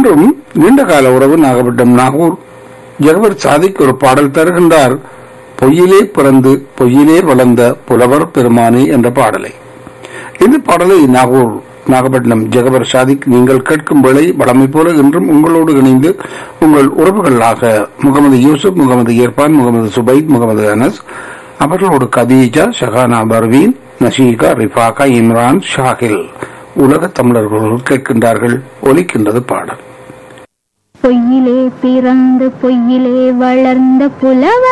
இன்றும் நீண்ட கால உறவு நாகப்பட்டினம் நாகூர் ஜெகவர் சாதிக் ஒரு பாடல் தருகின்றார் பொய்யிலே பிறந்து பொய்யிலே வளர்ந்த புலவர் பெருமானி என்ற பாடலை இந்த பாடலை நாகூர் நாகப்பட்டினம் ஜெகவர் சாதிக் நீங்கள் கேட்கும் வேளை வளமை போல இன்றும் உங்களோடு இணைந்து உங்கள் உறவுகளாக முகமது யூசுப் முகமது இர்பான் முகமது சுபைத் முகமது அனஸ் அவர்களோடு கதீஜா ஷஹானா பர்வீன் நஷீகா ரிஃபாகா இம்ரான் ஷாகில் உலக தமிழர்கள் கேட்கின்றார்கள் ஒலிக்கின்றது பாடல் பொய்யிலே பிறந்து பொய்யிலே வளர்ந்த புலவர்